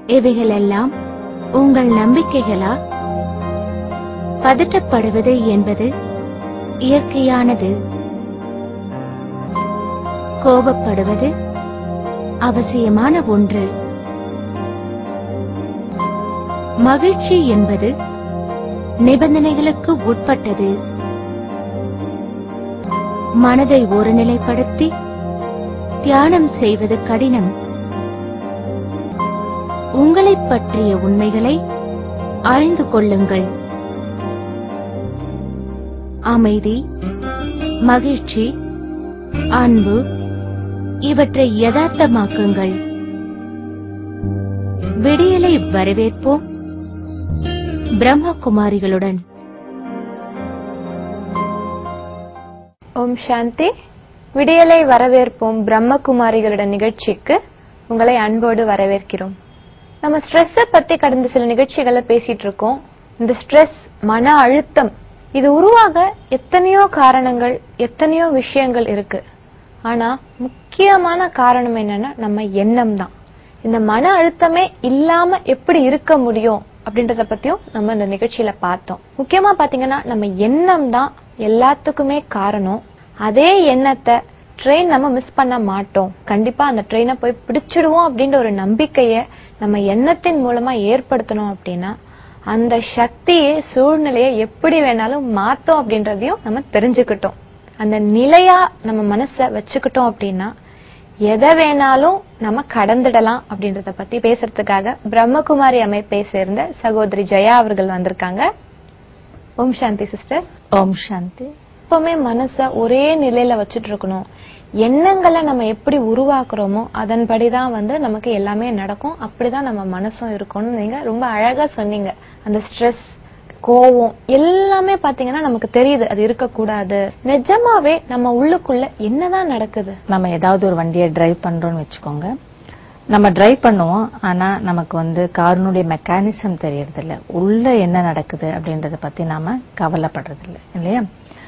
இவைகளெல்லாம் உங்கள் நம்பிக்கைகளா பதட்டப்படுவது என்பது இயற்கையானது கோபப்படுவது அவசியமான ஒன்று மகிழ்ச்சி என்பது நிபந்தனைகளுக்கு உட்பட்டது மனதை ஒருநிலைப்படுத்தி தியானம் செய்வது கடினம் உங்களைப் பற்றிய உண்மைகளை அறிந்து கொள்ளுங்கள் அமைதி மகிழ்ச்சி அன்பு இவற்றை யதார்த்தமாக்குங்கள் விடியலை வரவேற்போம் பிரம்மகுமாரிகளுடன் ஓம் சாந்தி விடியலை வரவேற்போம் பிரம்மகுமாரிகளுடன் நிகழ்ச்சிக்கு உங்களை அன்போடு வரவேற்கிறோம் நம்ம ஸ்ட்ரெஸ் பத்தி கடந்த சில நிகழ்ச்சிகளை பேசிட்டு இருக்கோம் இந்த ஸ்ட்ரெஸ் மன அழுத்தம் இது உருவாக எத்தனையோ காரணங்கள் எத்தனையோ விஷயங்கள் இருக்கு ஆனா முக்கியமான காரணம் என்னன்னா நம்ம எண்ணம் தான் இந்த மன அழுத்தமே இல்லாம எப்படி இருக்க முடியும் அப்படின்றத பத்தியும் நம்ம இந்த நிகழ்ச்சியில பார்த்தோம் முக்கியமா பாத்தீங்கன்னா நம்ம எண்ணம் தான் எல்லாத்துக்குமே காரணம் அதே எண்ணத்தை ட்ரெயின் நம்ம மிஸ் பண்ண மாட்டோம் கண்டிப்பா அந்த ட்ரெயினை போய் பிடிச்சிடுவோம் அப்படின்ற ஒரு நம்பிக்கைய நம்ம எண்ணத்தின் மூலமா ஏற்படுத்தணும் அப்படின்னா அந்த சக்தியை சூழ்நிலையை எப்படி வேணாலும் மாத்தோம் அப்படின்றதையும் நம்ம தெரிஞ்சுக்கிட்டோம் அந்த நிலையா நம்ம மனச வச்சுக்கிட்டோம் அப்படின்னா எதை வேணாலும் நம்ம கடந்துடலாம் அப்படின்றத பத்தி பேசுறதுக்காக பிரம்மகுமாரி அமைப்பை சேர்ந்த சகோதரி ஜெயா அவர்கள் வந்திருக்காங்க ஓம் சாந்தி சிஸ்டர் ஓம் சாந்தி எப்பவுமே மனச ஒரே நிலையில வச்சுட்டு இருக்கணும் எண்ணங்களை நம்ம எப்படி உருவாக்குறோமோ அதன்படிதான் வந்து நமக்கு எல்லாமே நடக்கும் அப்படிதான் நம்ம மனசும் இருக்கணும்னு நீங்க ரொம்ப அழகா சொன்னீங்க அந்த ஸ்ட்ரெஸ் கோவம் எல்லாமே பாத்தீங்கன்னா நமக்கு தெரியுது அது இருக்கக்கூடாது நிஜமாவே நம்ம உள்ளுக்குள்ள என்னதான் நடக்குது நம்ம ஏதாவது ஒரு வண்டியை டிரைவ் பண்றோம்னு வச்சுக்கோங்க நம்ம டிரைவ் பண்ணுவோம் ஆனா நமக்கு வந்து காரினுடைய மெக்கானிசம் தெரியறது இல்ல உள்ள என்ன நடக்குது அப்படின்றத பத்தி நாம கவலைப்படுறது இல்ல இல்லையா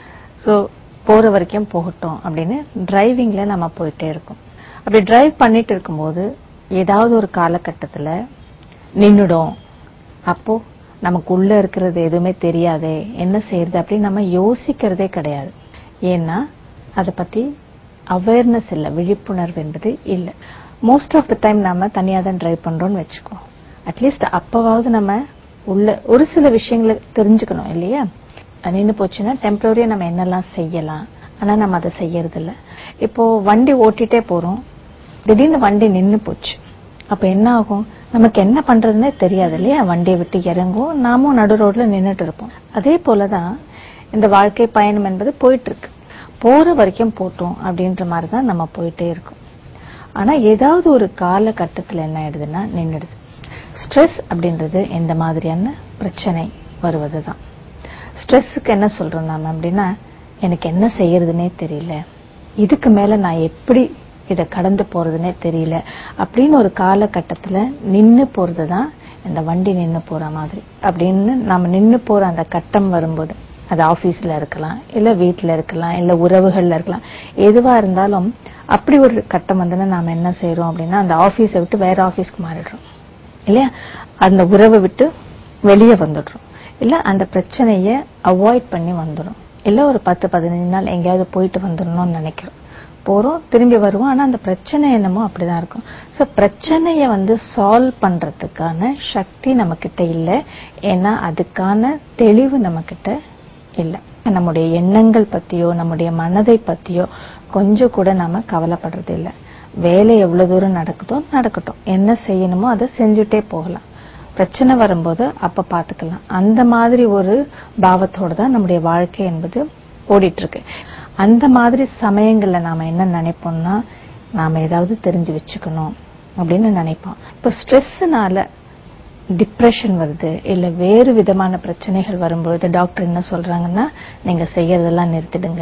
சோ போற வரைக்கும் போகட்டும் அப்படின்னு டிரைவிங்ல நம்ம போயிட்டே இருக்கோம் அப்படி டிரைவ் பண்ணிட்டு இருக்கும்போது ஏதாவது ஒரு காலகட்டத்துல நின்னுடும் அப்போ நமக்கு உள்ள இருக்கிறது எதுவுமே தெரியாதே என்ன செய்யறது அப்படின்னு நம்ம யோசிக்கிறதே கிடையாது ஏன்னா அதை பத்தி அவேர்னஸ் இல்ல விழிப்புணர்வு என்பது இல்ல மோஸ்ட் ஆஃப் த டைம் நாம தனியா தான் டிரைவ் பண்றோம்னு வச்சுக்கோ அட்லீஸ்ட் அப்பவாவது நம்ம உள்ள ஒரு சில விஷயங்களை தெரிஞ்சுக்கணும் இல்லையா அது நின்னு போச்சுன்னா டெம்பரரியா நம்ம என்னெல்லாம் செய்யலாம் ஆனா நம்ம அதை செய்யறது இல்ல இப்போ வண்டி ஓட்டிட்டே போறோம் திடீர்னு வண்டி நின்னு போச்சு அப்ப என்ன ஆகும் நமக்கு என்ன பண்றதுன்னே தெரியாது இல்லையா வண்டியை விட்டு இறங்கும் நாமும் நடு ரோட்ல நின்னுட்டு இருப்போம் அதே போலதான் இந்த வாழ்க்கை பயணம் என்பது போயிட்டு இருக்கு போற வரைக்கும் போட்டோம் அப்படின்ற மாதிரி தான் நம்ம போயிட்டே இருக்கோம் ஆனா ஏதாவது ஒரு காலகட்டத்துல என்ன ஆயிடுதுன்னா நின்னுடுது ஸ்ட்ரெஸ் அப்படின்றது இந்த மாதிரியான பிரச்சனை வருவதுதான் ஸ்ட்ரெஸ்ஸுக்கு என்ன சொல்றோம் நாம அப்படின்னா எனக்கு என்ன செய்யறதுனே தெரியல இதுக்கு மேல நான் எப்படி இத கடந்து போறதுனே தெரியல அப்படின்னு ஒரு காலகட்டத்துல நின்னு போறதுதான் இந்த வண்டி நின்னு போற மாதிரி அப்படின்னு நம்ம நின்னு போற அந்த கட்டம் வரும்போது அது ஆபீஸ்ல இருக்கலாம் இல்ல வீட்ல இருக்கலாம் இல்ல உறவுகள்ல இருக்கலாம் எதுவா இருந்தாலும் அப்படி ஒரு கட்டம் வந்ததுன்னா நாம என்ன செய்யறோம் அப்படின்னா அந்த ஆபீஸை விட்டு வேற ஆபீஸ்க்கு மாறிடுறோம் இல்லையா அந்த உறவை விட்டு வெளியே வந்துடுறோம் இல்ல அந்த பிரச்சனைய அவாய்ட் பண்ணி வந்துடும் இல்ல ஒரு பத்து பதினஞ்சு நாள் எங்கேயாவது போயிட்டு வந்துடணும்னு நினைக்கிறோம் போறோம் திரும்பி வருவோம் ஆனா அந்த பிரச்சனை என்னமோ அப்படிதான் இருக்கும் சோ பிரச்சனைய வந்து சால்வ் பண்றதுக்கான சக்தி நம்ம கிட்ட இல்ல ஏன்னா அதுக்கான தெளிவு நம்ம கிட்ட இல்ல நம்முடைய எண்ணங்கள் பத்தியோ நம்முடைய மனதை பத்தியோ கொஞ்சம் கூட நாம கவலைப்படுறது இல்ல வேலை எவ்வளவு தூரம் நடக்குதோ நடக்கட்டும் என்ன செய்யணுமோ அதை செஞ்சுட்டே போகலாம் பிரச்சனை வரும்போது அப்ப பாத்துக்கலாம் அந்த மாதிரி ஒரு பாவத்தோட தான் நம்முடைய வாழ்க்கை என்பது ஓடிட்டு இருக்கு அந்த மாதிரி சமயங்கள்ல நாம என்ன நினைப்போம்னா நாம ஏதாவது தெரிஞ்சு வச்சுக்கணும் அப்படின்னு நினைப்போம் இப்ப ஸ்ட்ரெஸ்னால டிப்ரெஷன் வருது இல்ல வேறு விதமான பிரச்சனைகள் வரும்பொழுது டாக்டர் என்ன சொல்றாங்கன்னா நீங்க செய்யறதெல்லாம் நிறுத்திடுங்க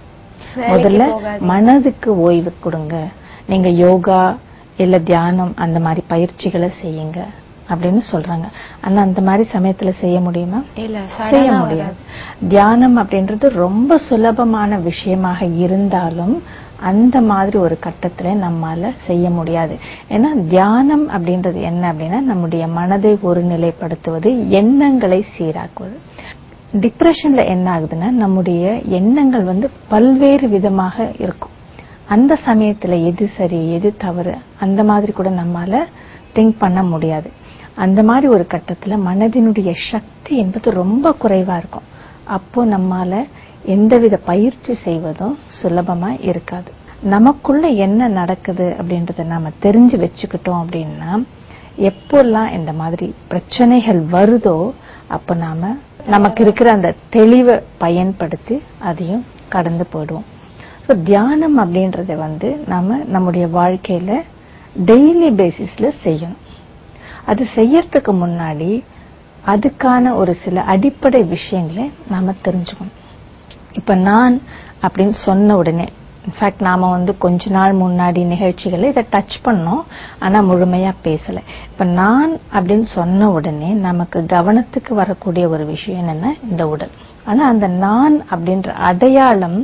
முதல்ல மனதுக்கு ஓய்வு கொடுங்க நீங்க யோகா இல்ல தியானம் அந்த மாதிரி பயிற்சிகளை செய்யுங்க அப்படின்னு சொல்றாங்க ஆனா அந்த மாதிரி சமயத்துல செய்ய முடியுமா இல்ல செய்ய sudden-ஆ முடியாது தியானம் அப்படின்றது ரொம்ப சுலபமான விஷயமாக இருந்தாலும் அந்த மாதிரி ஒரு கட்டத்துல நம்மால செய்ய முடியாது ஏன்னா தியானம் அப்படின்றது என்ன அப்படின்னா நம்முடைய மனதை ஒருநிலைப்படுத்துவது எண்ணங்களை சீராக்குவது டிப்ரெஷன்ல என்ன ஆகுதுன்னா நம்முடைய எண்ணங்கள் வந்து பல்வேறு விதமாக இருக்கும் அந்த சமயத்துல எது சரி எது தவறு அந்த மாதிரி கூட நம்மால திங்க் பண்ண முடியாது அந்த மாதிரி ஒரு கட்டத்துல மனதினுடைய சக்தி என்பது ரொம்ப குறைவா இருக்கும் அப்போ நம்மால எந்தவித பயிற்சி செய்வதும் சுலபமா இருக்காது நமக்குள்ள என்ன நடக்குது அப்படின்றத நாம தெரிஞ்சு வச்சுக்கிட்டோம் அப்படின்னா எப்போல்லாம் இந்த மாதிரி பிரச்சனைகள் வருதோ அப்ப நாம நமக்கு இருக்கிற அந்த தெளிவை பயன்படுத்தி அதையும் கடந்து போயிடுவோம் ஸோ தியானம் அப்படின்றத வந்து நாம நம்முடைய வாழ்க்கையில டெய்லி பேசிஸ்ல செய்யணும் அது செய்யறதுக்கு முன்னாடி அதுக்கான ஒரு சில அடிப்படை விஷயங்களை நாம தெரிஞ்சுக்கணும் இப்ப நான் அப்படின்னு சொன்ன உடனே இன்ஃபேக்ட் நாம வந்து கொஞ்ச நாள் முன்னாடி நிகழ்ச்சிகளை இதை டச் பண்ணோம் ஆனா முழுமையா பேசல இப்ப நான் அப்படின்னு சொன்ன உடனே நமக்கு கவனத்துக்கு வரக்கூடிய ஒரு விஷயம் என்னன்னா இந்த உடல் ஆனா அந்த நான் அப்படின்ற அடையாளம்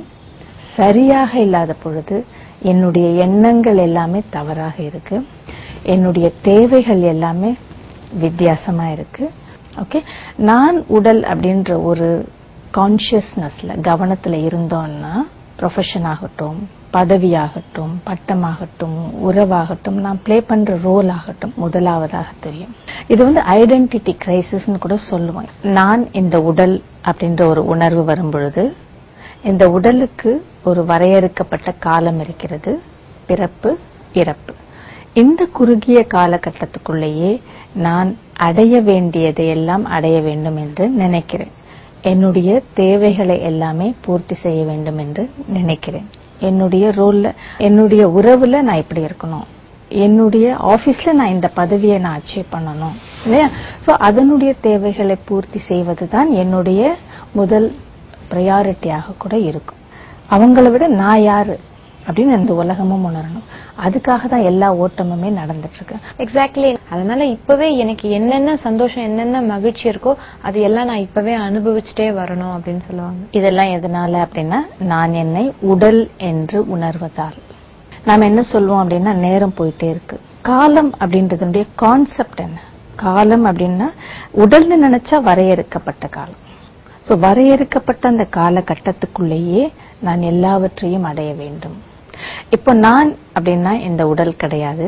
சரியாக இல்லாத பொழுது என்னுடைய எண்ணங்கள் எல்லாமே தவறாக இருக்கு என்னுடைய தேவைகள் எல்லாமே வித்தியாசமா இருக்கு ஓகே நான் உடல் அப்படின்ற ஒரு கான்சியஸ்னஸ்ல கவனத்துல இருந்தோம்னா ப்ரொஃபஷன் ஆகட்டும் பதவியாகட்டும் பட்டமாகட்டும் உறவாகட்டும் நான் ப்ளே பண்ற ரோல் ஆகட்டும் முதலாவதாக தெரியும் இது வந்து ஐடென்டிட்டி கிரைசிஸ்னு கூட சொல்லுவாங்க நான் இந்த உடல் அப்படின்ற ஒரு உணர்வு வரும் பொழுது இந்த உடலுக்கு ஒரு வரையறுக்கப்பட்ட காலம் இருக்கிறது பிறப்பு இறப்பு இந்த குறுகிய காலகட்டத்துக்குள்ளேயே நான் அடைய வேண்டியதை எல்லாம் அடைய வேண்டும் என்று நினைக்கிறேன் என்னுடைய தேவைகளை எல்லாமே பூர்த்தி செய்ய வேண்டும் என்று நினைக்கிறேன் என்னுடைய ரோல்ல என்னுடைய உறவுல நான் இப்படி இருக்கணும் என்னுடைய ஆபீஸ்ல நான் இந்த பதவியை நான் அச்சீவ் பண்ணணும் இல்லையா சோ அதனுடைய தேவைகளை பூர்த்தி செய்வதுதான் என்னுடைய முதல் ப்ரையாரிட்டியாக கூட இருக்கும் அவங்கள விட நான் யாரு அப்படின்னு இந்த உலகமும் உணரணும் அதுக்காக தான் எல்லா ஓட்டமுமே நடந்துட்டு இருக்கு எக்ஸாக்ட்லி அதனால இப்பவே எனக்கு என்னென்ன சந்தோஷம் என்னென்ன மகிழ்ச்சி இருக்கோ அது எல்லாம் நான் இப்பவே அனுபவிச்சுட்டே வரணும் அப்படின்னு சொல்லுவாங்க இதெல்லாம் எதனால அப்படின்னா நான் என்னை உடல் என்று உணர்வதால் நாம என்ன சொல்லுவோம் அப்படின்னா நேரம் போயிட்டே இருக்கு காலம் அப்படின்றதுடைய கான்செப்ட் என்ன காலம் அப்படின்னா உடல்னு நினைச்சா வரையறுக்கப்பட்ட காலம் சோ வரையறுக்கப்பட்ட அந்த காலகட்டத்துக்குள்ளேயே நான் எல்லாவற்றையும் அடைய வேண்டும் இப்போ நான் அப்படின்னா இந்த உடல் கிடையாது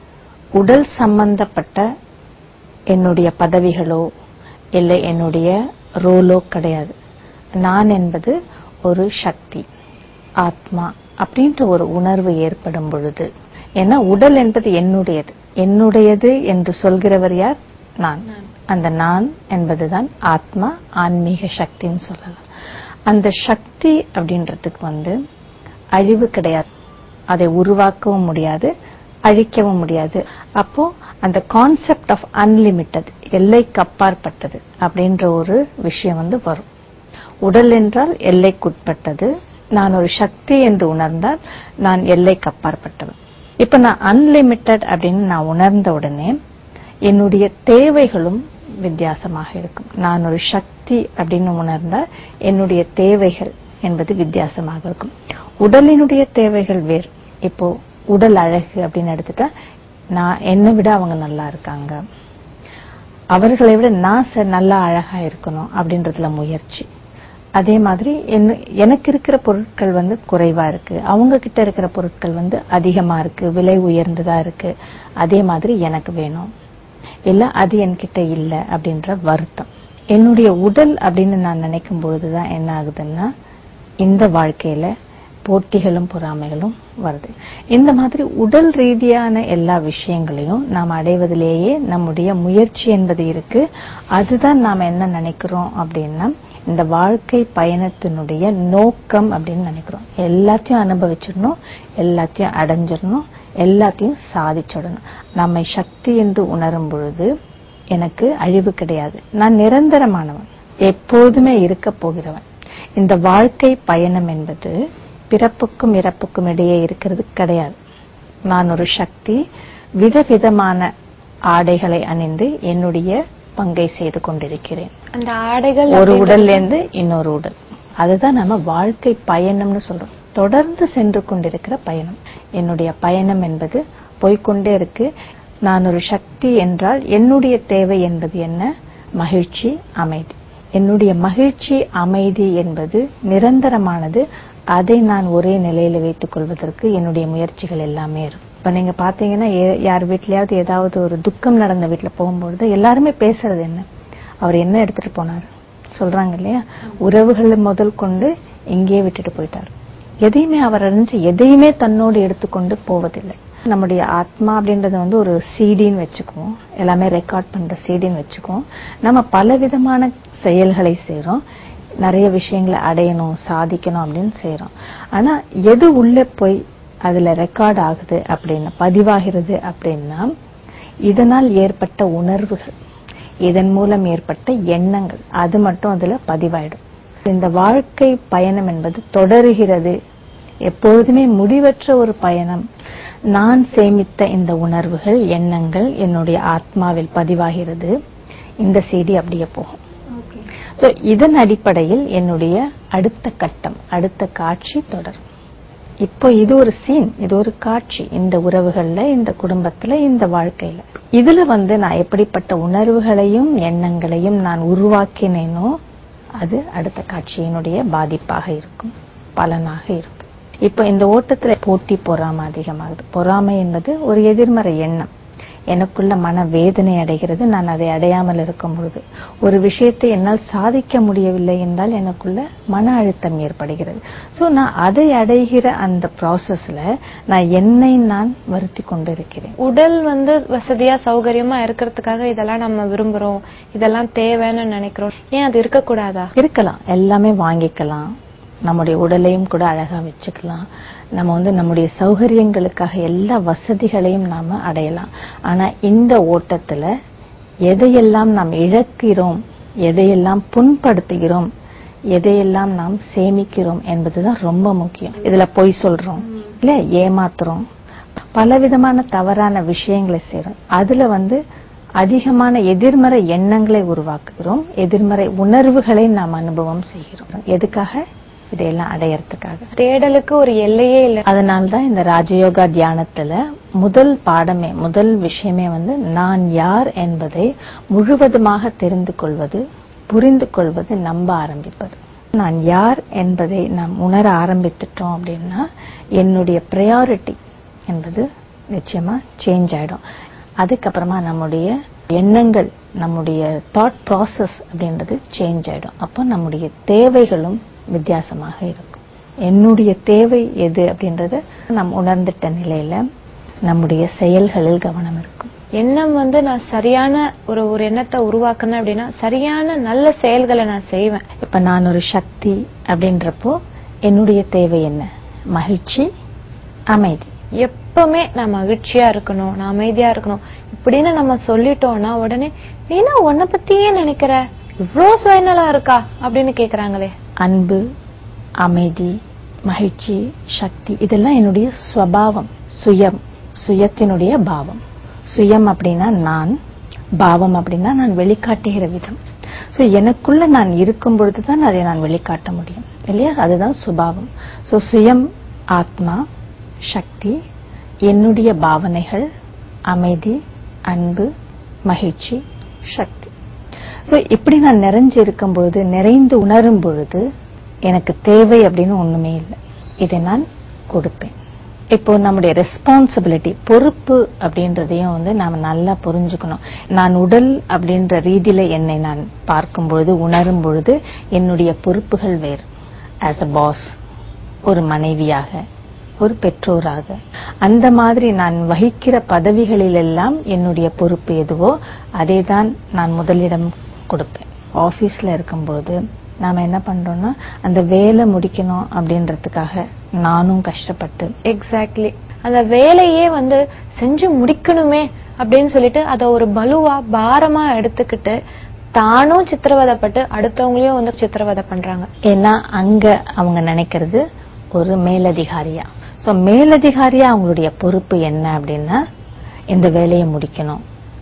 உடல் சம்பந்தப்பட்ட என்னுடைய பதவிகளோ இல்லை என்னுடைய ரோலோ கிடையாது நான் என்பது ஒரு சக்தி ஆத்மா அப்படின்ற ஒரு உணர்வு ஏற்படும் பொழுது ஏன்னா உடல் என்பது என்னுடையது என்னுடையது என்று சொல்கிறவர் யார் நான் அந்த நான் என்பதுதான் ஆத்மா ஆன்மீக சக்தின்னு சொல்லலாம் அந்த சக்தி அப்படின்றதுக்கு வந்து அழிவு கிடையாது அதை உருவாக்கவும் முடியாது அழிக்கவும் முடியாது அப்போ அந்த கான்செப்ட் ஆஃப் அன்லிமிட்டெட் எல்லைக்கு அப்பாற்பட்டது அப்படின்ற ஒரு விஷயம் வந்து வரும் உடல் என்றால் எல்லைக்குட்பட்டது நான் ஒரு சக்தி என்று உணர்ந்தால் நான் எல்லைக்கு அப்பாற்பட்டவன் இப்ப நான் அன்லிமிட்டெட் அப்படின்னு நான் உணர்ந்த உடனே என்னுடைய தேவைகளும் வித்தியாசமாக இருக்கும் நான் ஒரு சக்தி அப்படின்னு உணர்ந்தால் என்னுடைய தேவைகள் என்பது வித்தியாசமாக இருக்கும் உடலினுடைய தேவைகள் வேறு இப்போ உடல் அழகு அப்படின்னு எடுத்துட்டா நான் என்னை விட அவங்க நல்லா இருக்காங்க அவர்களை விட நான் ச- நல்லா அழகா இருக்கணும் அப்படின்றதுல முயற்சி அதே மாதிரி என்ன- எனக்கு இருக்கிற பொருட்கள் வந்து குறைவா இருக்கு அவங்க கிட்ட இருக்கிற பொருட்கள் வந்து அதிகமா இருக்கு விலை உயர்ந்ததா இருக்கு அதே மாதிரி எனக்கு வேணும் இல்ல அது என்கிட்ட இல்ல அப்படின்ற வருத்தம் என்னுடைய உடல் அப்படின்னு நான் நினைக்கும் பொழுதுதான் என்ன ஆகுதுன்னா இந்த வாழ்க்கையில போட்டிகளும் பொறாமைகளும் வருது இந்த மாதிரி உடல் ரீதியான எல்லா விஷயங்களையும் நாம் அடைவதிலேயே நம்முடைய முயற்சி என்பது இருக்கு அதுதான் நாம என்ன நினைக்கிறோம் அப்படின்னா இந்த வாழ்க்கை பயணத்தினுடைய நோக்கம் அப்படின்னு நினைக்கிறோம் எல்லாத்தையும் அனுபவிச்சிடணும் எல்லாத்தையும் அடைஞ்சிடணும் எல்லாத்தையும் சாதிச்சிடணும் நம்மை சக்தி என்று உணரும் பொழுது எனக்கு அழிவு கிடையாது நான் நிரந்தரமானவன் எப்போதுமே இருக்க போகிறவன் இந்த வாழ்க்கை பயணம் என்பது பிறப்புக்கும் இறப்புக்கும் இடையே இருக்கிறது கிடையாது நான் ஒரு சக்தி விதவிதமான ஆடைகளை அணிந்து என்னுடைய பங்கை செய்து கொண்டிருக்கிறேன் அந்த ஆடைகள் ஒரு அப்படின்றது- உடல்ல இருந்து இன்னொரு உடல் அதுதான் நம்ம வாழ்க்கை பயணம்னு சொல்றோம் தொடர்ந்து சென்று கொண்டிருக்கிற பயணம் என்னுடைய பயணம் என்பது போய்க்கொண்டே இருக்கு நான் ஒரு சக்தி என்றால் என்னுடைய தேவை என்பது என்ன மகிழ்ச்சி அமைதி என்னுடைய மகிழ்ச்சி அமைதி என்பது நிரந்தரமானது அதை நான் ஒரே நிலையில வைத்துக் கொள்வதற்கு என்னுடைய முயற்சிகள் எல்லாமே இருக்கும் இப்ப நீங்க பாத்தீங்கன்னா ஏ- யார் வீட்லயாவது ஏதாவது ஒரு துக்கம் நடந்த வீட்டுல போகும்பொழுது எல்லாருமே பேசுறது என்ன அவர் என்ன எடுத்துட்டு போனார் சொல்றாங்க இல்லையா உறவுகளை முதல் கொண்டு இங்கேயே விட்டுட்டு போயிட்டார் எதையுமே அவர் அறிஞ்சு எதையுமே தன்னோடு எடுத்துக்கொண்டு போவதில்லை நம்முடைய ஆத்மா அப்படின்றது வந்து ஒரு சீடின்னு வச்சுக்குவோம் எல்லாமே ரெக்கார்ட் பண்ற சீடின்னு வச்சுக்குவோம் நம்ம பலவிதமான செயல்களை செய்றோம் நிறைய விஷயங்களை அடையணும் சாதிக்கணும் அப்படின்னு செய்றோம் ஆனா எது உள்ள போய் அதுல ரெக்கார்ட் ஆகுது அப்படின்னு பதிவாகிறது அப்படின்னா இதனால் ஏற்பட்ட உணர்வுகள் இதன் மூலம் ஏற்பட்ட எண்ணங்கள் அது மட்டும் அதுல பதிவாயிடும் இந்த வாழ்க்கை பயணம் என்பது தொடருகிறது எப்பொழுதுமே முடிவற்ற ஒரு பயணம் நான் சேமித்த இந்த உணர்வுகள் எண்ணங்கள் என்னுடைய ஆத்மாவில் பதிவாகிறது இந்த செய்தி அப்படியே போகும் சோ இதன் அடிப்படையில் என்னுடைய அடுத்த கட்டம் அடுத்த காட்சி தொடரும் இப்போ இது ஒரு சீன் இது ஒரு காட்சி இந்த உறவுகள்ல இந்த குடும்பத்துல இந்த வாழ்க்கையில இதுல வந்து நான் எப்படிப்பட்ட உணர்வுகளையும் எண்ணங்களையும் நான் உருவாக்கினேனோ அது அடுத்த காட்சியினுடைய பாதிப்பாக இருக்கும் பலனாக இருக்கும் இப்போ இந்த ஓட்டத்துல போட்டி பொறாமை அதிகமாகுது பொறாமை என்பது ஒரு எதிர்மறை எண்ணம் எனக்குள்ள மன வேதனை அடைகிறது நான் அதை அடையாமல் இருக்கும் பொழுது ஒரு விஷயத்தை என்னால் சாதிக்க முடியவில்லை என்றால் எனக்குள்ள மன அழுத்தம் ஏற்படுகிறது சோ நான் அதை அடைகிற அந்த ப்ராசஸ்ல நான் என்னை நான் வருத்தி கொண்டிருக்கிறேன் உடல் வந்து வசதியா சௌகரியமா இருக்கிறதுக்காக இதெல்லாம் நம்ம விரும்புறோம் இதெல்லாம் தேவைன்னு நினைக்கிறோம் ஏன் அது இருக்கக்கூடாதா இருக்கலாம் எல்லாமே வாங்கிக்கலாம் நம்முடைய உடலையும் கூட அழகா வச்சுக்கலாம் நம்ம வந்து நம்முடைய சௌகரியங்களுக்காக எல்லா வசதிகளையும் நாம அடையலாம் ஆனா இந்த ஓட்டத்துல எதையெல்லாம் நாம் இழக்கிறோம் எதையெல்லாம் புண்படுத்துகிறோம் எதையெல்லாம் நாம் சேமிக்கிறோம் என்பதுதான் ரொம்ப முக்கியம் இதுல பொய் சொல்றோம் இல்ல ஏமாத்துறோம் பலவிதமான தவறான விஷயங்களை செய்றோம் அதுல வந்து அதிகமான எதிர்மறை எண்ணங்களை உருவாக்குகிறோம் எதிர்மறை உணர்வுகளை நாம் அனுபவம் செய்கிறோம் எதுக்காக இதையெல்லாம் அடையறதுக்காக தேடலுக்கு ஒரு எல்லையே இல்ல அதனால்தான் இந்த ராஜயோகா தியானத்துல முதல் பாடமே முதல் விஷயமே வந்து நான் யார் என்பதை முழுவதுமாக தெரிந்து கொள்வது புரிந்து கொள்வது நம்ப ஆரம்பிப்பது நான் யார் என்பதை நாம் உணர ஆரம்பித்துட்டோம் அப்படின்னா என்னுடைய ப்ரையாரிட்டி என்பது நிச்சயமா சேஞ்ச் ஆயிடும் அதுக்கப்புறமா நம்முடைய எண்ணங்கள் நம்முடைய தாட் ப்ராசஸ் அப்படின்றது சேஞ்ச் ஆயிடும் அப்போ நம்முடைய தேவைகளும் வித்தியாசமாக இருக்கும் என்னுடைய தேவை எது அப்படின்றத நாம் உணர்ந்துட்ட நிலையில நம்முடைய செயல்களில் கவனம் இருக்கும் எண்ணம் வந்து நான் சரியான ஒரு ஒரு எண்ணத்தை உருவாக்கணும் அப்படின்னா சரியான நல்ல செயல்களை நான் செய்வேன் இப்ப நான் ஒரு சக்தி அப்படின்றப்போ என்னுடைய தேவை என்ன மகிழ்ச்சி அமைதி எப்பவுமே நான் மகிழ்ச்சியா இருக்கணும் நான் அமைதியா இருக்கணும் இப்படின்னு நம்ம சொல்லிட்டோம்னா உடனே நீனா உன்னை பத்தியே நினைக்கிற இவ்ளோ சுயநலா இருக்கா அப்படின்னு கேக்குறாங்களே அன்பு அமைதி மகிழ்ச்சி சக்தி இதெல்லாம் என்னுடைய ஸ்வபாவம் சுயம் சுயத்தினுடைய பாவம் சுயம் அப்படின்னா நான் பாவம் அப்படின்னா நான் வெளிக்காட்டுகிற விதம் சோ எனக்குள்ள நான் இருக்கும் பொழுதுதான் அதை நான் வெளிக்காட்ட முடியும் இல்லையா அதுதான் சுபாவம் சோ சுயம் ஆத்மா சக்தி என்னுடைய பாவனைகள் அமைதி அன்பு மகிழ்ச்சி சக்தி சோ இப்படி நான் நிறைஞ்சு இருக்கும் பொழுது நிறைந்து உணரும் பொழுது எனக்கு தேவை அப்படின்னு ஒண்ணுமே இல்லை இதை நான் கொடுப்பேன் இப்போ நம்முடைய ரெஸ்பான்சிபிலிட்டி பொறுப்பு அப்படின்றதையும் வந்து நாம நல்லா புரிஞ்சுக்கணும் நான் உடல் அப்படின்ற ரீதியில என்னை நான் பார்க்கும் பொழுது உணரும் பொழுது என்னுடைய பொறுப்புகள் வேறு ஆஸ் அ பாஸ் ஒரு மனைவியாக ஒரு பெற்றோராக அந்த மாதிரி நான் வகிக்கிற பதவிகளில் எல்லாம் என்னுடைய பொறுப்பு எதுவோ அதை தான் நான் முதலிடம் கொடுப்பேன் ஆபீஸ்ல இருக்கும்போது நாம என்ன பண்றோம்னா அந்த வேலை முடிக்கணும் அப்படின்றதுக்காக நானும் கஷ்டப்பட்டு எக்ஸாக்ட்லி அந்த வேலையே வந்து செஞ்சு முடிக்கணுமே அப்படின்னு சொல்லிட்டு அத ஒரு பலுவா பாரமா எடுத்துக்கிட்டு தானும் சித்திரவதைப்பட்டு அடுத்தவங்களையும் வந்து சித்திரவதை பண்றாங்க ஏன்னா அங்க அவங்க நினைக்கிறது ஒரு மேலதிகாரியா சோ மேலதிகாரியா அவங்களுடைய பொறுப்பு என்ன அப்படின்னா இந்த வேலையை முடிக்கணும்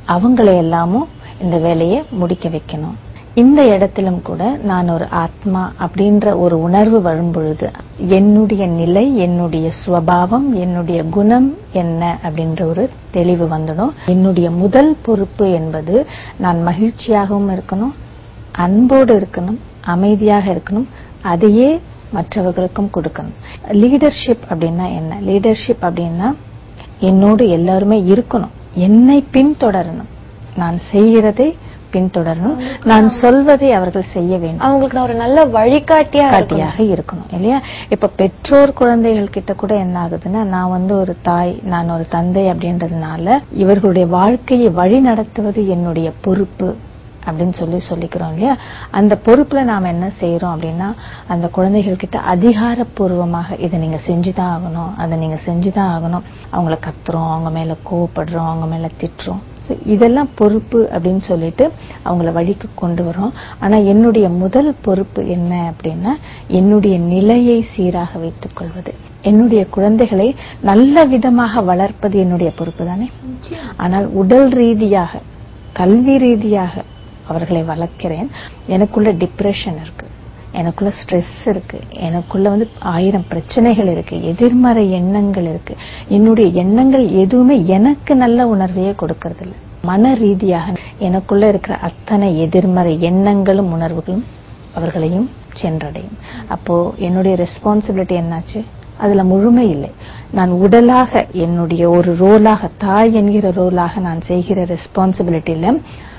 அவங்களை எல்லாமும் இந்த வேலையை முடிக்க வைக்கணும் இந்த இடத்திலும் கூட நான் ஒரு ஆத்மா அப்படின்ற ஒரு உணர்வு வரும் பொழுது என்னுடைய நிலை என்னுடைய சுவபாவம் என்னுடைய குணம் என்ன அப்படின்ற ஒரு தெளிவு வந்துடும் என்னுடைய முதல் பொறுப்பு என்பது நான் மகிழ்ச்சியாகவும் இருக்கணும் அன்போடு இருக்கணும் அமைதியாக இருக்கணும் அதையே மற்றவர்களுக்கும் கொடுக்கணும் லீடர்ஷிப் அப்படின்னா என்ன லீடர்ஷிப் அப்படின்னா என்னோடு எல்லாருமே இருக்கணும் என்னை பின்தொடரணும் நான் செய்கிறதை பின்தொடரணும் நான் சொல்வதை அவர்கள் செய்ய வேண்டும் அவங்களுக்கு நான் ஒரு நல்ல வழிகாட்டியா இருக்கணும். காட்டியாக இருக்கணும் இல்லையா இப்ப பெற்றோர் குழந்தைகள் கிட்ட கூட என்ன ஆகுதுன்னா நான் வந்து ஒரு தாய் நான் ஒரு தந்தை அப்படின்றதுனால இவர்களுடைய வாழ்க்கையை வழி நடத்துவது என்னுடைய பொறுப்பு அப்படின்னு சொல்லி சொல்லிக்கிறோம் இல்லையா அந்த பொறுப்புல நாம என்ன செய்யறோம் அப்படின்னா அந்த குழந்தைகள் கிட்ட அதிகாரப்பூர்வமாக இதை நீங்க செஞ்சுதான் ஆகணும் அதை நீங்க செஞ்சுதான் ஆகணும் அவங்கள கத்துறோம் அவங்க மேல கோவப்படுறோம் அவங்க மேல திட்டுறோம் So, இதெல்லாம் பொறுப்பு அப்படின்னு சொல்லிட்டு அவங்கள வழிக்கு கொண்டு வரோம் ஆனா என்னுடைய முதல் பொறுப்பு என்ன அப்படின்னா என்னுடைய நிலையை சீராக வைத்துக் கொள்வது என்னுடைய குழந்தைகளை நல்ல விதமாக வளர்ப்பது என்னுடைய பொறுப்பு தானே ஆனால் உடல் ரீதியாக கல்வி ரீதியாக அவர்களை வளர்க்கிறேன் எனக்குள்ள டிப்ரெஷன் இருக்கு எனக்குள்ள ஸ்ட்ரெஸ் இருக்கு எனக்குள்ள வந்து ஆயிரம் பிரச்சனைகள் இருக்கு எதிர்மறை எண்ணங்கள் இருக்கு என்னுடைய எண்ணங்கள் எதுவுமே எனக்கு நல்ல உணர்வையே கொடுக்கறது இல்ல மன ரீதியாக எனக்குள்ள இருக்கிற அத்தனை எதிர்மறை எண்ணங்களும் உணர்வுகளும் அவர்களையும் சென்றடையும் அப்போ என்னுடைய ரெஸ்பான்சிபிலிட்டி என்னாச்சு அதுல முழுமை இல்லை நான் உடலாக என்னுடைய ஒரு ரோலாக தாய் என்கிற ரோலாக நான் செய்கிற ரெஸ்பான்சிபிலிட்டியில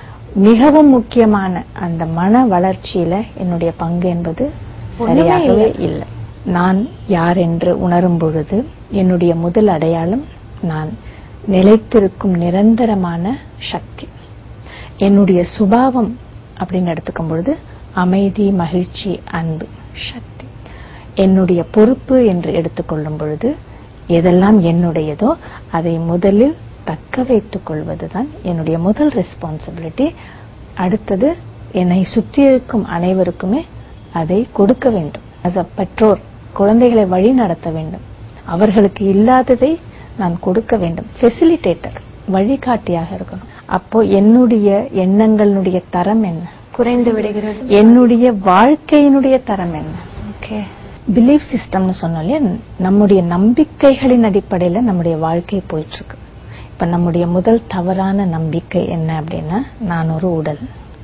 மிகவும் முக்கியமான அந்த மன வளர்ச்சியில என்னுடைய பங்கு என்பது ஒண்ணுமே சரியாகவே இல்லை நான் யார் என்று உணரும் பொழுது என்னுடைய முதல் அடையாளம் நான் நிலைத்திருக்கும் நிரந்தரமான சக்தி என்னுடைய சுபாவம் அப்படின்னு எடுத்துக்கும் பொழுது அமைதி மகிழ்ச்சி அன்பு சக்தி என்னுடைய பொறுப்பு என்று எடுத்துக்கொள்ளும் பொழுது எதெல்லாம் என்னுடையதோ அதை முதலில் தக்க வைத்துக் கொள்வதுதான் என்னுடைய முதல் ரெஸ்பான்சிபிலிட்டி அடுத்தது என்னை சுற்றி இருக்கும் அனைவருக்குமே அதை கொடுக்க வேண்டும் as a பெற்றோர் குழந்தைகளை வழி நடத்த வேண்டும் அவர்களுக்கு இல்லாததை நான் கொடுக்க வேண்டும் ஃபெசிலிட்டேட்டர் வழிகாட்டியாக இருக்கணும் அப்போ என்னுடைய எண்ணங்களுடைய தரம் என்ன குறைந்து விடுகிறது என்னுடைய வாழ்க்கையினுடைய தரம் என்ன ஓகே பிலீஃப் சிஸ்டம்னு சொன்னோம் இல்லையா நம்முடைய நம்பிக்கைகளின் அடிப்படையில நம்முடைய வாழ்க்கை போயிட்டு இருக்கு இப்ப நம்முடைய முதல் தவறான நம்பிக்கை என்ன அப்படின்னா நான் ஒரு உடல்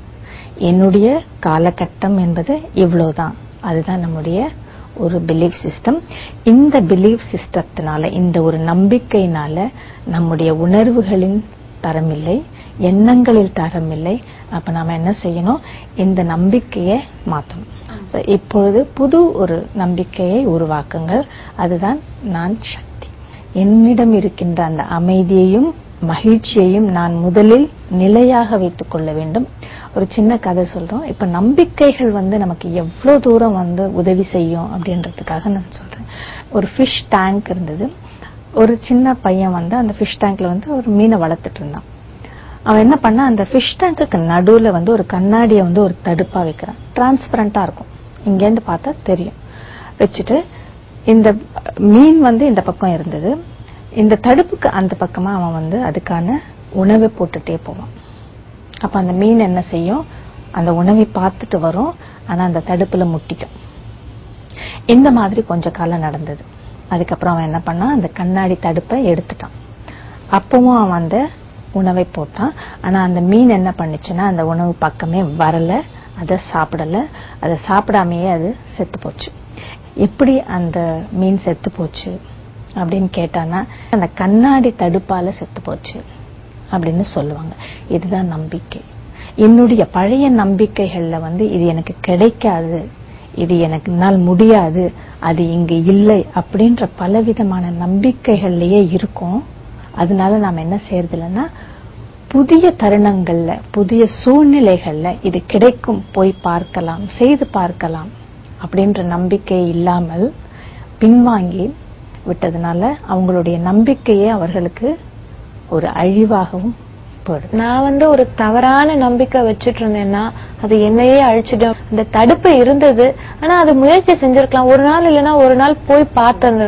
என்னுடைய காலகட்டம் என்பது இவ்வளவுதான் அதுதான் நம்முடைய ஒரு பிலீஃப் சிஸ்டம் இந்த பிலீஃப் சிஸ்டத்தினால இந்த ஒரு நம்பிக்கையினால நம்முடைய உணர்வுகளின் தரமில்லை எண்ணங்களில் தரமில்லை அப்ப நாம என்ன செய்யணும் இந்த நம்பிக்கையை மாற்றணும் So, இப்பொழுது புது ஒரு நம்பிக்கையை உருவாக்குங்கள் அதுதான் நான் சக்தி என்னிடம் இருக்கின்ற அந்த அமைதியையும் மகிழ்ச்சியையும் நான் முதலில் நிலையாக வைத்துக் கொள்ள வேண்டும் ஒரு சின்ன கதை சொல்றோம் இப்ப நம்பிக்கைகள் வந்து நமக்கு எவ்வளவு தூரம் வந்து உதவி செய்யும் அப்படின்றதுக்காக நான் சொல்றேன் ஒரு ஃபிஷ் டேங்க் இருந்தது ஒரு சின்ன பையன் வந்து அந்த ஃபிஷ் டேங்க்ல வந்து ஒரு மீனை வளர்த்துட்டு இருந்தான் அவன் என்ன பண்ணா அந்த ஃபிஷ் டேங்குக்கு நடுவுல வந்து ஒரு கண்ணாடியை வந்து ஒரு தடுப்பா வைக்கிறான் டிரான்ஸ்பரண்டா இருக்கும் இங்க இருந்து பார்த்தா தெரியும் வச்சுட்டு இந்த மீன் வந்து இந்த பக்கம் இருந்தது இந்த தடுப்புக்கு அந்த பக்கமா அவன் வந்து அதுக்கான உணவை போட்டுட்டே போவான் அப்ப அந்த மீன் என்ன செய்யும் அந்த உணவை பார்த்துட்டு வரும் ஆனா அந்த தடுப்புல முட்டிக்கும் இந்த மாதிரி கொஞ்ச காலம் நடந்தது அதுக்கப்புறம் அவன் என்ன பண்ணான் அந்த கண்ணாடி தடுப்பை எடுத்துட்டான் அப்பவும் அவன் அந்த உணவை போட்டான் ஆனா அந்த மீன் என்ன பண்ணுச்சுன்னா அந்த உணவு பக்கமே வரல அதை சாப்பிடல அதை சாப்பிடாமயே அது செத்து போச்சு எப்படி அந்த மீன் செத்து போச்சு அப்படின்னு கேட்டானா அந்த கண்ணாடி தடுப்பால செத்து போச்சு அப்படின்னு சொல்லுவாங்க இதுதான் நம்பிக்கை என்னுடைய பழைய நம்பிக்கைகள்ல வந்து இது எனக்கு கிடைக்காது இது எனக்கு என்னால் முடியாது அது இங்கு இல்லை அப்படின்ற பலவிதமான நம்பிக்கைகள்லயே இருக்கும் அதனால நாம என்ன செய்யறது இல்லைன்னா புதிய தருணங்கள்ல புதிய சூழ்நிலைகள்ல இது கிடைக்கும் போய் பார்க்கலாம் செய்து பார்க்கலாம் அப்படின்ற நம்பிக்கை இல்லாமல் பின்வாங்கி விட்டதுனால அவங்களுடைய நம்பிக்கையே அவர்களுக்கு ஒரு அழிவாகவும் போயிடுது நான் வந்து ஒரு தவறான நம்பிக்கை வச்சுட்டு இருந்தேன்னா அது என்னையே அழிச்சிடும் இந்த தடுப்பு இருந்தது ஆனா அது முயற்சி செஞ்சிருக்கலாம் ஒரு நாள் இல்லைன்னா ஒரு நாள் போய் பார்த்து இருந்திருக்கலாம்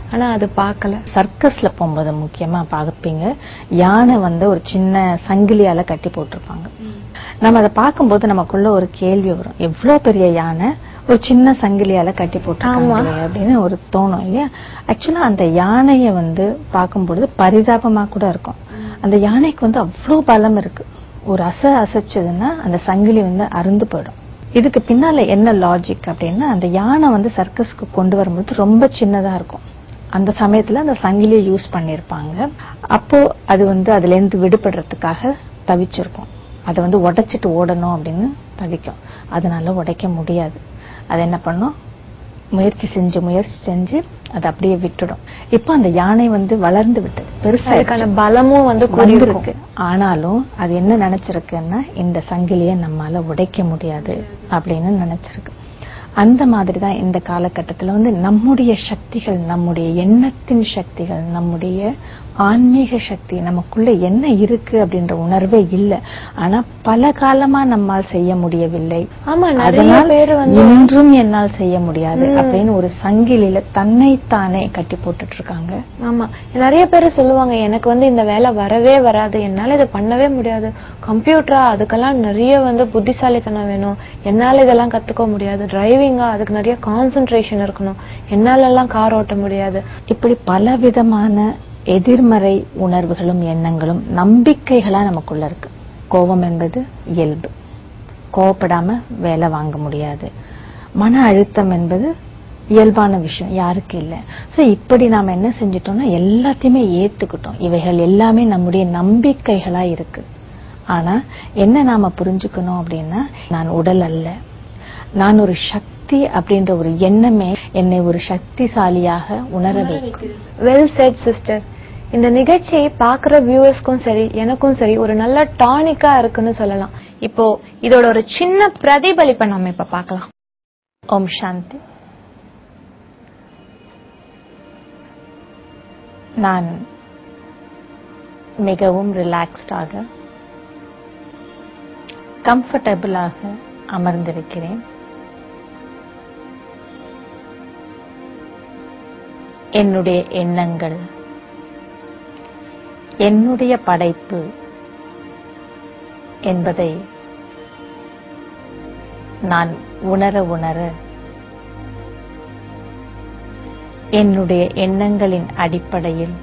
ஆனா அது பார்க்கல சர்க்கஸ்ல போகும்போது முக்கியமா பார்ப்பீங்க யானை வந்து ஒரு சின்ன சங்கிலியால கட்டி போட்டிருப்பாங்க நம்ம அதை பார்க்கும்போது நமக்குள்ள ஒரு கேள்வி வரும் எவ்வளவு பெரிய யானை ஒரு சின்ன சங்கிலியால கட்டி போட்டிருக்காங்க அப்படின்னு ஒரு தோணும் இல்லையா ஆக்சுவலா அந்த யானைய வந்து பார்க்கும்பொழுது பரிதாபமா கூட இருக்கும் அந்த யானைக்கு வந்து அவ்வளவு பலம் இருக்கு ஒரு அசை அசைச்சதுன்னா அந்த சங்கிலி வந்து அருந்து போயிடும் இதுக்கு பின்னால என்ன லாஜிக் அப்படின்னா அந்த யானை வந்து சர்க்கஸ்க்கு கொண்டு வரும்போது ரொம்ப சின்னதா இருக்கும் அந்த சமயத்துல அந்த சங்கிலியை யூஸ் பண்ணிருப்பாங்க அப்போ அது வந்து அதுல இருந்து விடுபடுறதுக்காக தவிச்சிருக்கும் அதை வந்து உடைச்சிட்டு ஓடணும் அப்படின்னு தவிக்கும் அதனால உடைக்க முடியாது அது என்ன பண்ணும் முயற்சி செஞ்சு முயற்சி செஞ்சு அதை அப்படியே விட்டுடும் இப்போ அந்த யானை வந்து வளர்ந்து விட்டது பெருசா அதுக்கான பலமும் வந்து கூடி இருக்கு ஆனாலும் அது என்ன நினைச்சிருக்குன்னா இந்த சங்கிலியை நம்மால உடைக்க முடியாது அப்படின்னு நினைச்சிருக்கு அந்த மாதிரி தான் இந்த காலகட்டத்துல வந்து நம்முடைய சக்திகள் நம்முடைய எண்ணத்தின் சக்திகள் நம்முடைய ஆன்மீக சக்தி நமக்குள்ள என்ன இருக்கு அப்படின்ற உணர்வே இல்ல ஆனா பல காலமா நம்மால் செய்ய முடியவில்லை ஆமா நிறைய அதனால் பேர் வந்து இன்றும் என்னால் செய்ய முடியாது அப்படின்னு ஒரு சங்கிலியில தன்னைத்தானே கட்டி போட்டுட்டு இருக்காங்க ஆமா நிறைய பேர் சொல்லுவாங்க எனக்கு வந்து இந்த வேலை வரவே வராது என்னால இதை பண்ணவே முடியாது கம்ப்யூட்டரா அதுக்கெல்லாம் நிறைய வந்து புத்திசாலித்தனம் வேணும் என்னால இதெல்லாம் கத்துக்க முடியாது டிரைவிங்கா அதுக்கு நிறைய கான்சென்ட்ரேஷன் இருக்கணும் என்னால எல்லாம் கார் ஓட்ட முடியாது இப்படி பல விதமான எதிர்மறை உணர்வுகளும் எண்ணங்களும் நம்பிக்கைகளா நமக்குள்ள இருக்கு கோபம் என்பது இயல்பு கோவப்படாம வேலை வாங்க முடியாது மன அழுத்தம் என்பது இயல்பான விஷயம் யாருக்கு இல்ல சோ இப்படி நாம என்ன செஞ்சிட்டோம்னா எல்லாத்தையுமே ஏத்துக்கிட்டோம் இவைகள் எல்லாமே நம்முடைய நம்பிக்கைகளா இருக்கு ஆனா என்ன நாம புரிஞ்சுக்கணும் அப்படின்னா நான் உடல் அல்ல நான் ஒரு சக்தி அப்படின்ற ஒரு எண்ணமே என்னை ஒரு சக்திசாலியாக உணர வைக்கும் வெல் செட் சிஸ்டர் இந்த நிகழ்ச்சி பாக்குற வியூவர்ஸ்க்கும் சரி எனக்கும் சரி ஒரு நல்ல டானிக்கா இருக்குன்னு சொல்லலாம் இப்போ இதோட ஒரு சின்ன பிரதிபலிப்பை நம்ம இப்ப பார்க்கலாம் ஓம் சாந்தி நான் மிகவும் ரிலாக்ஸ்டாக கம்ஃபர்டபுளாக அமர்ந்திருக்கிறேன் என்னுடைய எண்ணங்கள் என்னுடைய படைப்பு என்பதை நான் உணர உணர என்னுடைய எண்ணங்களின் அடிப்படையில்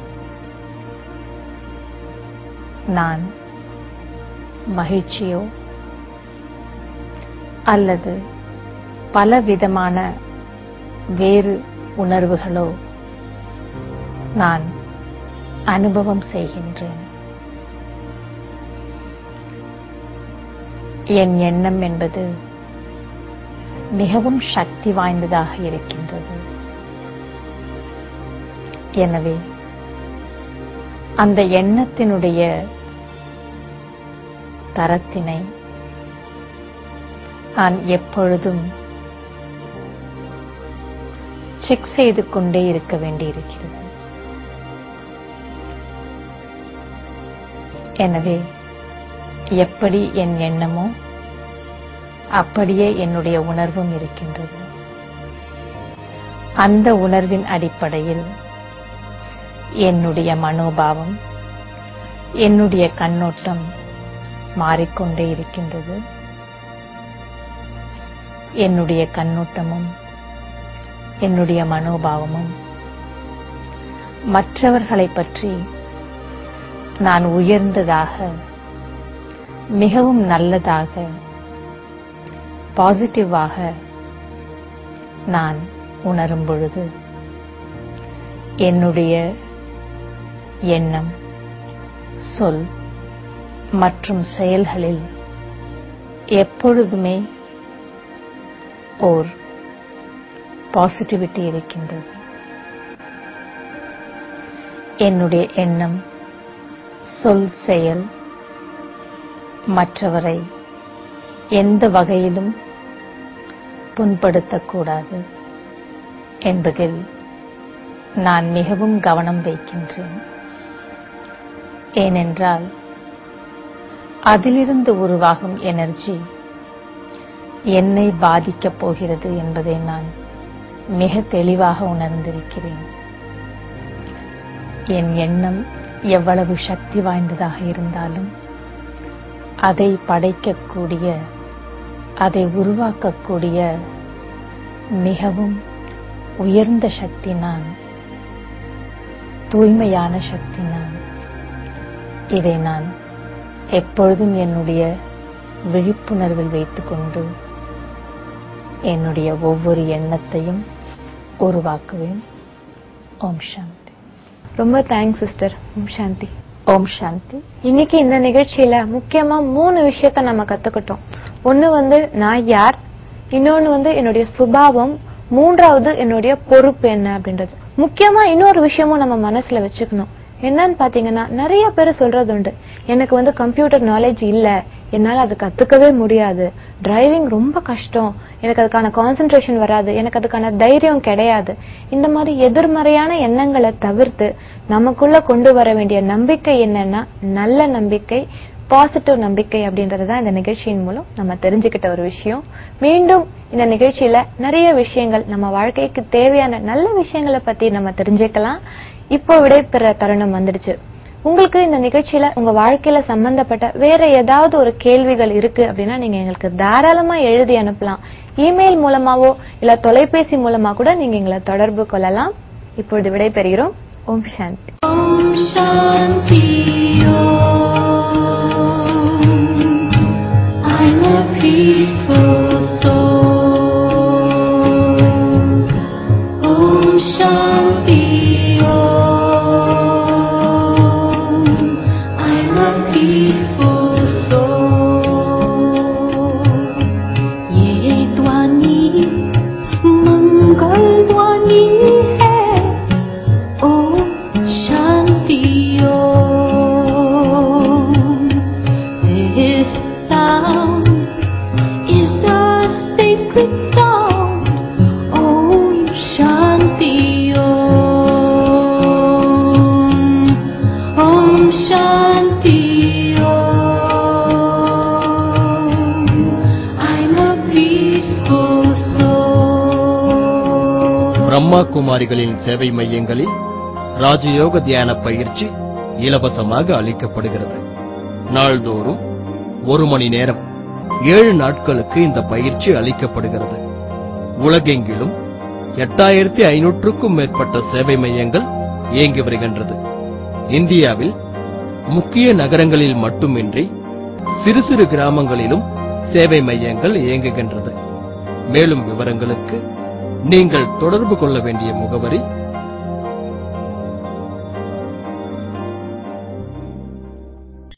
நான் மகிழ்ச்சியோ அல்லது பலவிதமான வேறு உணர்வுகளோ நான் அனுபவம் செய்கின்றேன் என் எண்ணம் என்பது மிகவும் சக்தி வாய்ந்ததாக இருக்கின்றது எனவே அந்த எண்ணத்தினுடைய தரத்தினை நான் எப்பொழுதும் செக் செய்து கொண்டே இருக்க வேண்டியிருக்கிறது எனவே எப்படி என் எண்ணமோ அப்படியே என்னுடைய உணர்வும் இருக்கின்றது அந்த உணர்வின் அடிப்படையில் என்னுடைய மனோபாவம் என்னுடைய கண்ணோட்டம் மாறிக்கொண்டே இருக்கின்றது என்னுடைய கண்ணோட்டமும் என்னுடைய மனோபாவமும் மற்றவர்களை பற்றி நான் உயர்ந்ததாக மிகவும் நல்லதாக பாசிட்டிவாக நான் உணரும் பொழுது என்னுடைய எண்ணம் சொல் மற்றும் செயல்களில் எப்பொழுதுமே ஓர் பாசிட்டிவிட்டி இருக்கின்றது என்னுடைய எண்ணம் சொல் செயல் மற்றவரை எந்த வகையிலும் புண்படுத்தக்கூடாது என்பதில் நான் மிகவும் கவனம் வைக்கின்றேன் ஏனென்றால் அதிலிருந்து உருவாகும் எனர்ஜி என்னை பாதிக்கப் போகிறது என்பதை நான் மிக தெளிவாக உணர்ந்திருக்கிறேன் என் எண்ணம் எவ்வளவு சக்தி வாய்ந்ததாக இருந்தாலும் அதை படைக்கக்கூடிய அதை உருவாக்கக்கூடிய மிகவும் உயர்ந்த சக்தி நான் தூய்மையான சக்தி நான் இதை நான் எப்பொழுதும் என்னுடைய விழிப்புணர்வில் வைத்துக்கொண்டு என்னுடைய ஒவ்வொரு எண்ணத்தையும் உருவாக்குவேன் ஓம் சாந்தி ரொம்ப தேங்க்ஸ் சிஸ்டர் ஓம் சாந்தி ஓம் சாந்தி இன்னைக்கு இந்த நிகழ்ச்சியில முக்கியமா மூணு விஷயத்த நம்ம கத்துக்கிட்டோம் ஒண்ணு வந்து நான் யார் இன்னொன்னு வந்து என்னுடைய சுபாவம் மூன்றாவது என்னுடைய பொறுப்பு என்ன அப்படின்றது முக்கியமா இன்னொரு விஷயமும் நம்ம மனசுல வச்சுக்கணும் என்னன்னு பாத்தீங்கன்னா நிறைய பேர் சொல்றது உண்டு எனக்கு வந்து கம்ப்யூட்டர் நாலேஜ் இல்ல என்னால அது கத்துக்கவே முடியாது டிரைவிங் ரொம்ப கஷ்டம் எனக்கு அதுக்கான கான்சென்ட்ரேஷன் வராது எனக்கு அதுக்கான தைரியம் கிடையாது இந்த மாதிரி எதிர்மறையான எண்ணங்களை தவிர்த்து நமக்குள்ள கொண்டு வர வேண்டிய நம்பிக்கை என்னன்னா நல்ல நம்பிக்கை பாசிட்டிவ் நம்பிக்கை அப்படின்றது தான் இந்த நிகழ்ச்சியின் மூலம் நம்ம தெரிஞ்சுக்கிட்ட ஒரு விஷயம் மீண்டும் இந்த நிகழ்ச்சியில நிறைய விஷயங்கள் நம்ம வாழ்க்கைக்கு தேவையான நல்ல விஷயங்களை பத்தி நம்ம தெரிஞ்சுக்கலாம் இப்போ விடைபெற தருணம் வந்துடுச்சு உங்களுக்கு இந்த நிகழ்ச்சியில உங்க வாழ்க்கையில சம்பந்தப்பட்ட வேற ஏதாவது ஒரு கேள்விகள் இருக்கு அப்படின்னா நீங்க எங்களுக்கு தாராளமா எழுதி அனுப்பலாம் இமெயில் மூலமாவோ இல்ல தொலைபேசி மூலமா கூட நீங்க எங்களை தொடர்பு கொள்ளலாம் இப்பொழுது விடைபெறுகிறோம் ஓம் சாந்தி I'm a peaceful soul. Om Shanti Om. I'm a peaceful soul. ये ध्वनि मंगल ध्वनि है ओम शांति ओम This sound is a sacred sound. Om Shanti Om. Om Shanti Om. I'm a peaceful soul. Brahma குமாரிகளின் சேவை மையங்களில் ராஜயோக தியான பயிற்சி இலவசமாக அளிக்கப்படுகிறது நாள்தோறும் ஒரு மணி நேரம் ஏழு நாட்களுக்கு இந்த பயிற்சி அளிக்கப்படுகிறது உலகெங்கிலும் எட்டாயிரத்தி ஐநூற்றுக்கும் மேற்பட்ட சேவை மையங்கள் இயங்கி வருகின்றது இந்தியாவில் முக்கிய நகரங்களில் மட்டுமின்றி சிறு சிறு கிராமங்களிலும் சேவை மையங்கள் இயங்குகின்றது மேலும் விவரங்களுக்கு நீங்கள் தொடர்பு கொள்ள வேண்டிய முகவரி